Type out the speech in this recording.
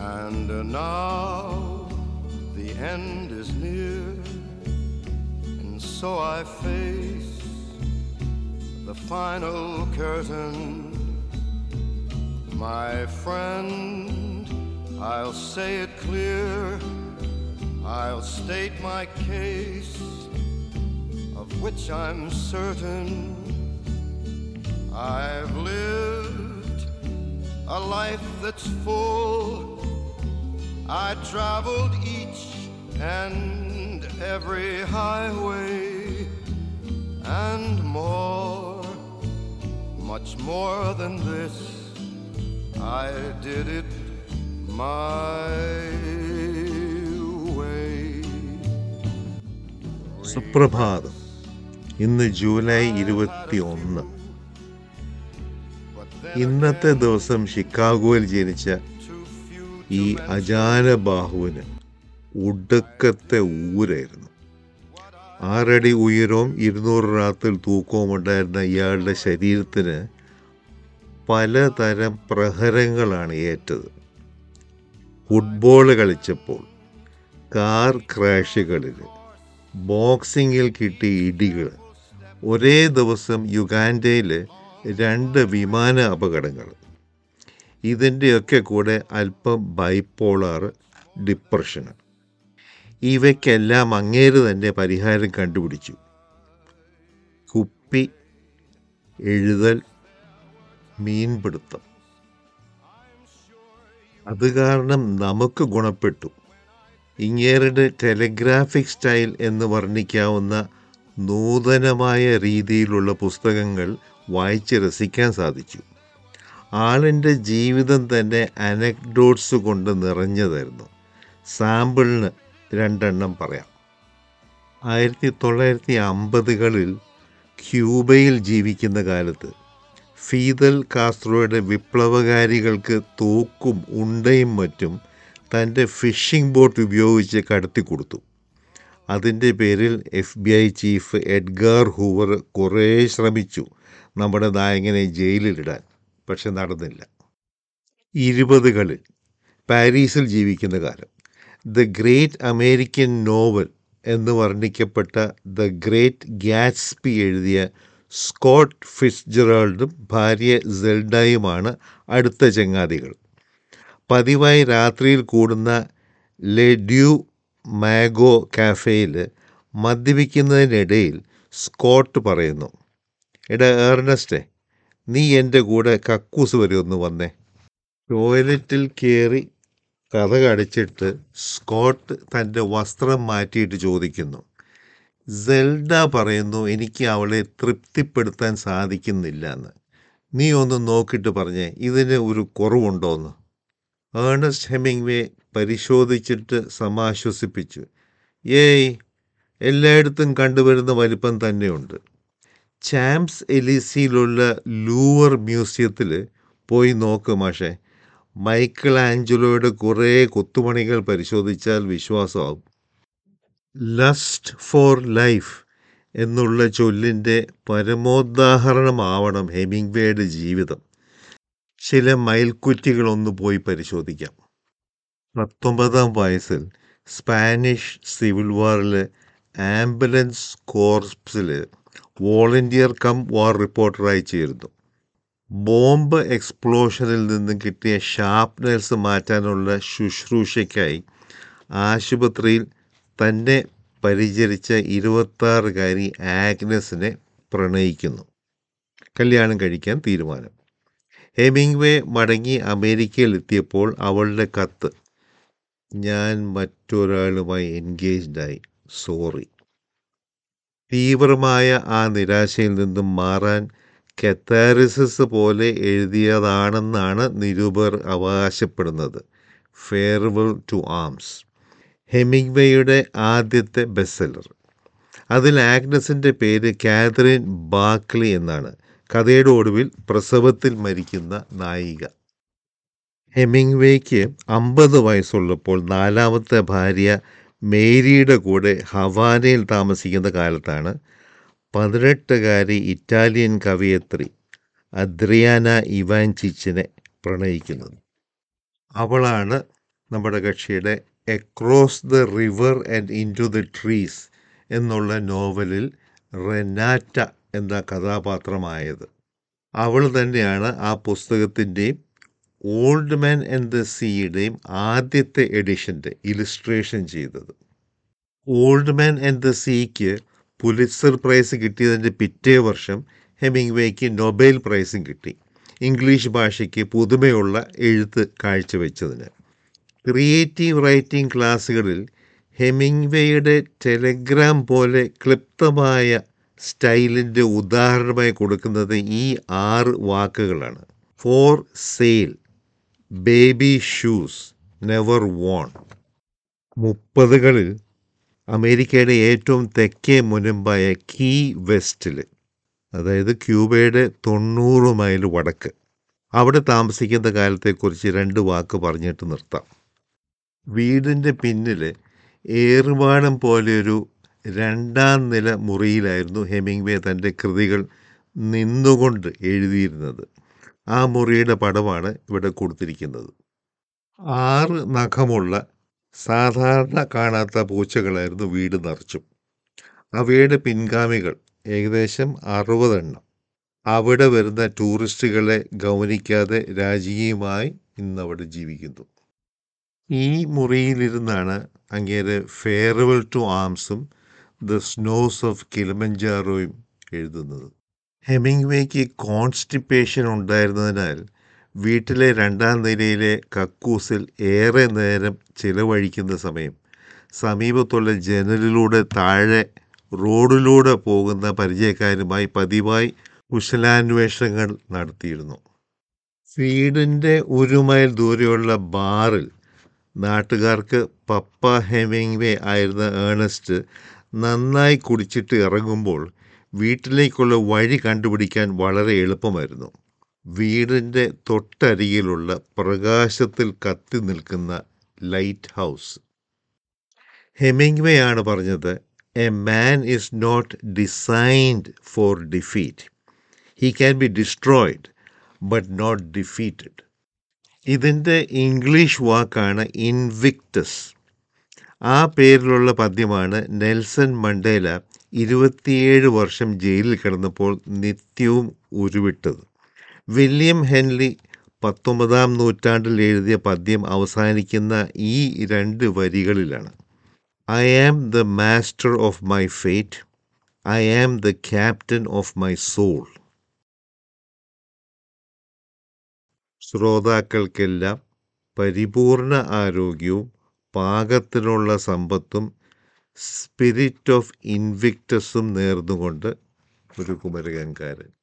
And now the end is near, and so I face the final curtain. My friend, I'll say it clear, I'll state my case, of which I'm certain. I've lived a life that's full. I traveled each and every highway and more, much more than this. I did it my way. സുപ്രഭാതം ഇന്ന് July ഇരുപത്തി ഒന്ന് ഇന്നത്തെ ദിവസം ഷിക്കാഗോയിൽ ജനിച്ച ഈ അജാനബാഹുവിന് ഒടുക്കത്തെ ഊരായിരുന്നു ആറടി ഉയരവും ഇരുന്നൂറ് റാത്തിൽ തൂക്കവും ഉണ്ടായിരുന്ന ഇയാളുടെ ശരീരത്തിന് പലതരം പ്രഹരങ്ങളാണ് ഏറ്റത് ഫുട്ബോൾ കളിച്ചപ്പോൾ കാർ ക്രാഷുകളിൽ ബോക്സിങ്ങിൽ കിട്ടിയ ഇടികൾ ഒരേ ദിവസം യുഗാൻഡയിൽ രണ്ട് വിമാന അപകടങ്ങൾ ഇതിൻ്റെയൊക്കെ കൂടെ അല്പം ബൈപ്പോളാർ ഡിപ്രഷന് ഇവയ്ക്കെല്ലാം അങ്ങേര് തന്നെ പരിഹാരം കണ്ടുപിടിച്ചു കുപ്പി എഴുതൽ മീൻപിടുത്തം അത് കാരണം നമുക്ക് ഗുണപ്പെട്ടു ഇങ്ങേരുടെ ടെലഗ്രാഫിക് സ്റ്റൈൽ എന്ന് വർണ്ണിക്കാവുന്ന നൂതനമായ രീതിയിലുള്ള പുസ്തകങ്ങൾ വായിച്ച് രസിക്കാൻ സാധിച്ചു ആളിൻ്റെ ജീവിതം തന്നെ അനക്ഡോട്ട്സ് കൊണ്ട് നിറഞ്ഞതായിരുന്നു സാമ്പിളിന് രണ്ടെണ്ണം പറയാം ആയിരത്തി തൊള്ളായിരത്തി അമ്പതുകളിൽ ക്യൂബയിൽ ജീവിക്കുന്ന കാലത്ത് ഫീതൽ കാസ്ട്രോയുടെ വിപ്ലവകാരികൾക്ക് തോക്കും ഉണ്ടയും മറ്റും തൻ്റെ ഫിഷിംഗ് ബോട്ട് ഉപയോഗിച്ച് കടത്തിക്കൊടുത്തു അതിൻ്റെ പേരിൽ F B I chief Edgar Hoover കുറേ ശ്രമിച്ചു നമ്മുടെ നായകനെ ജയിലിലിടാൻ പക്ഷെ നടന്നില്ല ഇരുപതുകളിൽ പാരീസിൽ ജീവിക്കുന്ന കാലം ദ ഗ്രേറ്റ് അമേരിക്കൻ നോവൽ എന്ന് വർണ്ണിക്കപ്പെട്ട ദ ഗ്രേറ്റ് ഗാറ്റ്സ്പി എഴുതിയ സ്കോട്ട് ഫിറ്റ്സ്ജെറാൾഡും ഭാര്യ സെൽഡായുമാണ് അടുത്ത ചങ്ങാതികൾ പതിവായി രാത്രിയിൽ കൂടുന്ന ലെ ഡ്യൂ മാഗോ കാഫേയിൽ മദ്യപിക്കുന്നതിനിടയിൽ സ്കോട്ട് പറയുന്നു എടാ ഏർണസ്റ്റേ നീ എൻ്റെ കൂടെ കക്കൂസ് വരെ ഒന്ന് വന്നേ ടോയ്ലറ്റിൽ കയറി കഥ കടിച്ചിട്ട് സ്കോട്ട് തൻ്റെ വസ്ത്രം മാറ്റിയിട്ട് ചോദിക്കുന്നു സെൽഡ പറയുന്നു എനിക്ക് അവളെ തൃപ്തിപ്പെടുത്താൻ സാധിക്കുന്നില്ല എന്ന് നീ ഒന്ന് നോക്കിയിട്ട് പറഞ്ഞേ ഇതിന് ഒരു കുറവുണ്ടോയെന്ന് ഏണസ്റ്റ് ഹെമിംഗ്വേ പരിശോധിച്ചിട്ട് സമാശ്വസിപ്പിച്ചു ഏയ് എല്ലായിടത്തും കണ്ടുവരുന്ന വലിപ്പം തന്നെയുണ്ട് ചാംപ്സ് എലിസിയിലുള്ള ലൂവർ മ്യൂസിയത്തിൽ പോയി നോക്ക് മാഷെ മൈക്കിൾ ആഞ്ചലോയുടെ കുറേ കൊത്തുപണികൾ പരിശോധിച്ചാൽ വിശ്വാസമാവും ലസ്റ്റ് ഫോർ ലൈഫ് എന്നുള്ള ചൊല്ലിൻ്റെ പരമോദാഹരണമാവണം ഹെമിംഗ്വേയുടെ ജീവിതം ചില മയിൽക്കുറ്റികളൊന്ന് പോയി പരിശോധിക്കാം പത്തൊമ്പതാം വയസ്സിൽ സ്പാനിഷ് സിവിൽ വാറിൽ ആംബുലൻസ് കോർപ്സിൽ വോളണ്ടിയർ കം വാർ റിപ്പോർട്ടറായി ചേർന്നു ബോംബ് എക്സ്പ്ലോഷനിൽ നിന്നും കിട്ടിയ ഷാർപ്നെൽസ് മാറ്റാനുള്ള ശുശ്രൂഷയ്ക്കായി ആശുപത്രിയിൽ തന്നെ പരിചരിച്ച ഇരുപത്താറുകാരി ആഗ്നസിനെ പ്രണയിക്കുന്നു കല്യാണം കഴിക്കാൻ തീരുമാനം ഹെമിംഗ്വേ മടങ്ങി അമേരിക്കയിൽ എത്തിയപ്പോൾ അവളുടെ കത്ത് ഞാൻ മറ്റൊരാളുമായി എൻഗേജ്ഡായി സോറി തീവ്രമായ ആ നിരാശയിൽ നിന്നും മാറാൻ കെത്താരിസിസ് പോലെ എഴുതിയതാണെന്നാണ് നിരൂപർ അവകാശപ്പെടുന്നത് ഫെയർവെൽ ടു ആംസ് ഹെമിംഗ്വേയുടെ ആദ്യത്തെ ബെസ്റ്റ്സെല്ലർ അതിൽ ആഗ്നസിൻ്റെ പേര് കാതറിൻ ബാക്ലി എന്നാണ് കഥയുടെ ഒടുവിൽ പ്രസവത്തിൽ മരിക്കുന്ന നായിക ഹെമിംഗ്വേക്ക് അമ്പത് വയസ്സുള്ളപ്പോൾ നാലാമത്തെ ഭാര്യ മേരിയുടെ കൂടെ ഹവാനയിൽ താമസിക്കുന്ന കാലത്താണ് പതിനെട്ടുകാരി ഇറ്റാലിയൻ കവയത്രി അദ്രിയാന ഇവാൻചിച്ചിനെ പ്രണയിക്കുന്നത് അവളാണ് നമ്മുടെ കക്ഷിയുടെ across the river and into the trees എന്നുള്ള നോവലിൽ റെനാറ്റ എന്ന കഥാപാത്രമായത് അവൾ തന്നെയാണ് ആ പുസ്തകത്തിൻ്റെയും ഓൾഡ് മാൻ ആൻഡ് ദ സീയുടെയും ആദ്യത്തെ എഡിഷൻ്റെ ഇലിസ്ട്രേഷൻ ചെയ്തത് ഓൾഡ് മാൻ ആൻഡ് ദ സീക്ക് പുലിറ്റ്സർ പ്രൈസ് കിട്ടിയതിൻ്റെ പിറ്റേ വർഷം ഹെമിംഗ്വേക്ക് നൊബേൽ പ്രൈസും കിട്ടി ഇംഗ്ലീഷ് ഭാഷയ്ക്ക് പുതുമയുള്ള എഴുത്ത് കാഴ്ചവെച്ചതിന് ക്രിയേറ്റീവ് റൈറ്റിംഗ് ക്ലാസ്സുകളിൽ ഹെമിംഗ്വേയുടെ ടെലഗ്രാം പോലെ ക്ലിപ്തമായ സ്റ്റൈലിൻ്റെ ഉദാഹരണമായി കൊടുക്കുന്നത് ഈ ആറ് വാക്കുകളാണ് for sale baby shoes never worn മുപ്പതുകളിൽ അമേരിക്കയുടെ ഏറ്റവും തെക്കേ മുനമ്പായ കീ വെസ്റ്റിൽ അതായത് ക്യൂബയുടെ തൊണ്ണൂറ് മൈൽ വടക്ക് അവിടെ താമസിക്കുന്ന കാലത്തെക്കുറിച്ച് രണ്ട് വാക്ക് പറഞ്ഞിട്ട് നിർത്താം വീടിൻ്റെ പിന്നിൽ ഏറുവാടം പോലെയൊരു രണ്ടാം നില മുറിയിലായിരുന്നു ഹെമിംഗ്വേ തൻ്റെ കൃതികൾ നിന്നുകൊണ്ട് എഴുതിയിരുന്നത് ആ മുറിയുടെ പടമാണ് ഇവിടെ കൊടുത്തിരിക്കുന്നത് ആറ് നഖമുള്ള സാധാരണ കാണാത്ത പൂച്ചകളായിരുന്നു വീട് നിറച്ചും അവയുടെ പിൻഗാമികൾ ഏകദേശം അറുപതെണ്ണം അവിടെ വരുന്ന ടൂറിസ്റ്റുകളെ ഗൗനിക്കാതെ രാജകീയമായി ഇന്നവിടെ ജീവിക്കുന്നു ഈ മുറിയിലിരുന്നാണ് അങ്ങേരെ ഫെയർവെൽ ടു ആംസും ദ സ്നോസ് ഓഫ് കിലമഞ്ചാറോയും എഴുതുന്നത് ഹെമിംഗ്വേക്ക് കോൺസ്റ്റിപ്പേഷൻ ഉണ്ടായിരുന്നതിനാൽ വീട്ടിലെ രണ്ടാം നിലയിലെ കക്കൂസിൽ ഏറെ നേരം ചിലവഴിക്കുന്ന സമയം സമീപത്തുള്ള ജനലിലൂടെ താഴെ റോഡിലൂടെ പോകുന്ന പരിചയക്കാരുമായി പതിവായി കുശലാന്വേഷണങ്ങൾ നടത്തിയിരുന്നു വീടിൻ്റെ ഒരു മൈൽ ദൂരെയുള്ള ബാറിൽ നാട്ടുകാർക്ക് പപ്പ ഹെമിംഗ്വേ ആയിരുന്ന ഏണസ്റ്റ് നന്നായി കുടിച്ചിട്ട് ഇറങ്ങുമ്പോൾ വീട്ടിലേക്കുള്ള വഴി കണ്ടുപിടിക്കാൻ വളരെ എളുപ്പമായിരുന്നു വീടിൻ്റെ തൊട്ടരികിലുള്ള പ്രകാശത്തിൽ കത്തി നിൽക്കുന്ന ലൈറ്റ് ഹൗസ് ഹെമിംഗ്വേ ആണ് പറഞ്ഞത് a man is not designed for defeat he can be destroyed but not defeated ഇതിൻ്റെ ഇംഗ്ലീഷ് വാക്കാണ് ഇൻവിക്ടസ് ആ പേരിലുള്ള പദ്യമാണ് നെൽസൺ മണ്ടേല ഇരുപത്തിയേഴ് വർഷം ജയിലിൽ കിടന്നപ്പോൾ നിത്യവും ഉരുവിട്ടത് വില്യം ഹെൻലി പത്തൊമ്പതാം നൂറ്റാണ്ടിൽ എഴുതിയ പദ്യം അവസാനിക്കുന്ന ഈ രണ്ട് വരികളിലാണ് I am the master of my fate I am the captain of my soul ശ്രോതാക്കൾക്കെല്ലാം പരിപൂർണ ആരോഗ്യവും പാകത്തിനുള്ള സമ്പത്തും സ്പിരിറ്റ് ഓഫ് ഇൻവിക്ടസും നേർന്നുകൊണ്ട് ഒരു കുമരകൻകാരൻ